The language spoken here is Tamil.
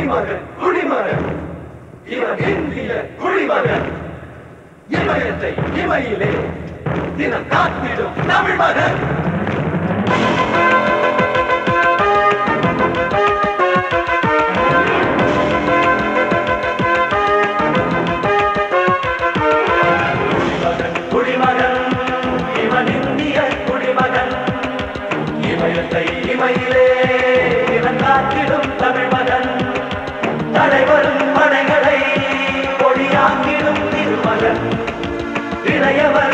குடிமகன் குடிமகன் இவன் இந்திய குடிமகன் இமயத்தை இமையிலே தினம் காத்திடும் தமிழ் மகன் குடிமகன் குடிமகன் இவன் இந்திய குடிமகன் இமயத்தை இமையிலே இவன் காத்திடும் தமிழ் மகன் தலைவரும் படைகளை கொடியாக்கிடும் திருமகன் இளையவர்